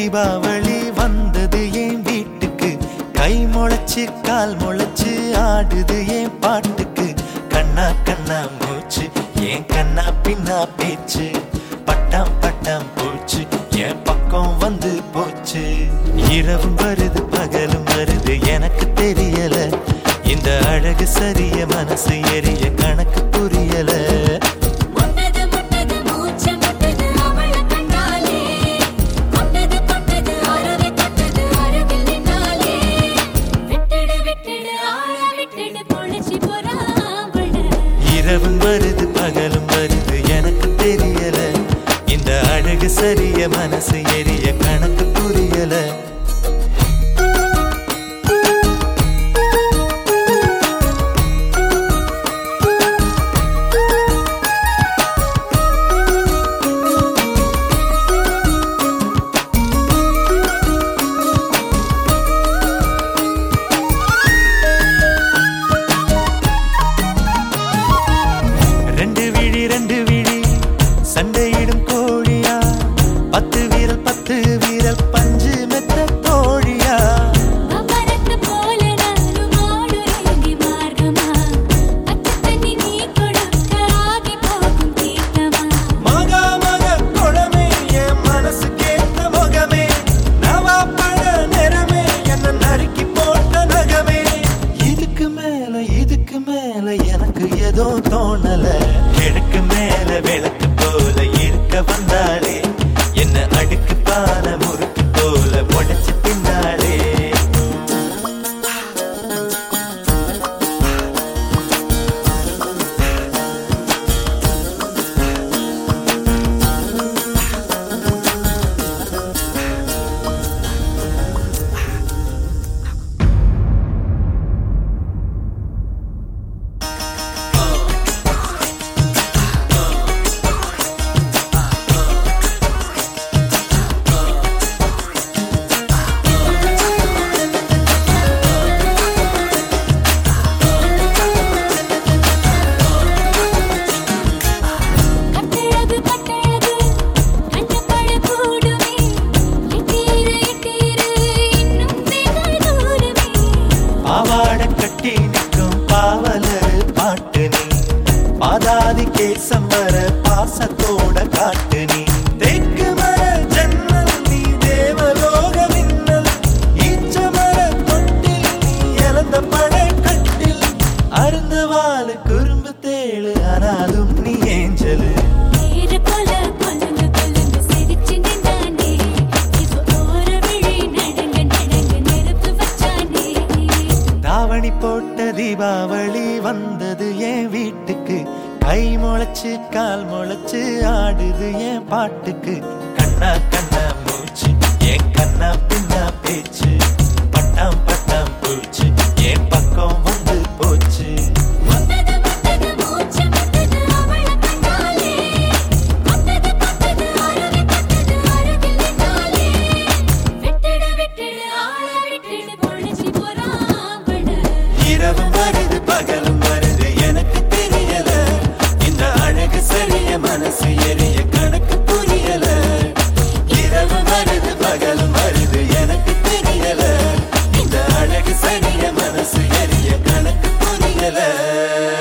தீபாவளி வந்தது என் வீட்டுக்கு கை முளைச்சு கால் முளைச்சு ஆடுது என் பாட்டுக்கு கண்ணா கண்ணா மூச்சு என் கண்ணா பின்னா பேச்சு பட்டாம் பட்டாம் பூச்சு என் பக்கம் வந்து போச்சு இரவும் வருது பகலும் வருது எனக்கு தெரியல இந்த அழகு சரிய மனசு எரிய கணக்கு புரியல முட்டது முட்டது மூச்சு முட்டது அவள கண்டாலே முட்டது முட்டது அருவி தொட்டது அருகில் நின்னாலே விட்டுடு விட்டுடு ஆள விட்டுடு பொழிச்சு போறா அவள இரவும் வருது பகலும் வருது எனக்கு தெரியல இந்த அழகு சரிய மனசு எரிய கணக்கு புரியல ரெண்டு விழி ரெண்டு விழி சண்டையிடும் கோழியா பத்து வீரல் பத்து வீரல் பஞ்சு மெத்த கோழியா அமரத்து போல நானும் ஆடுறேங்கி மார்க்கமா அச்ச தண்ணி நீ கொடுக்க ஆகி போகும் தீர்த்தமா மகா மக குளமே என் மனசு கேட்ட முகமே நவா பழ நிறமே என்ன நறுக்கி போட்ட நகமே இதுக்கு மேல இதுக்கு மேல எனக்கு ஏதோ தோணல கிழக்கு மேல விளக்கு போல இருக்க வந்தாளே என்ன அடுக்கு பால முறுக்கு போல உடைச்சு பின்னாளே கட்டழகு கட்டழகு கண்ணப்பட கூடுமே எட்டீரு எட்டீரு இன்னும் வெகு தூரமே பாவாட கட்டி நிற்கும் பாவலர் பாட்டு நீ பாதாதி கேசம் வர பாசத்தோட காட்டு நீ தெற்கு மர ஜன்னல் நீ தேவலோக மின்னல் ஈச்ச மர தொட்டில் நீ இழந்த பட கட்டில் அருந்த வாழ குறும்பு தேழு ஆனாலும் நீ ஏஞ்சலு நீரு போல கொலுங்கு கொலுங்கு சிரிச்சு நின்றானே இப்போ ஓர விழி நடங்க நடங்க நெருப்பு வச்சானே தாவணி போட்ட தீபாவளி வந்தது என் வீட்டுக்கு கை முளைச்சு கால் முளைச்சு ஆடுது என் பாட்டுக்கு கண்ணா கண்ணா மூச்சு என் கண்ணா பின்னா பேச்சு பட்டாம் பட்டாம் பூச்சு என் பக்கம் வந்து போச்சு முட்டது முட்டது மூச்சு முட்டது அவள கண்டாலே முட்டது முட்டது அருவி தொட்டது அருகில் நின்னாலே விட்டுடு விட்டுடு ஆள விட்டுடு பொழிச்சு போறா அவள இரவும் வருது பகலும் வருது எனக்கு தெரியல இந்த அழகு சரிய மனசு எரிய கணக்கு புரியல இரவு வருது பகலும் வருது எனக்கு தெரியல இந்த அழகு சரிய மனசு எரிய கணக்கு புரியல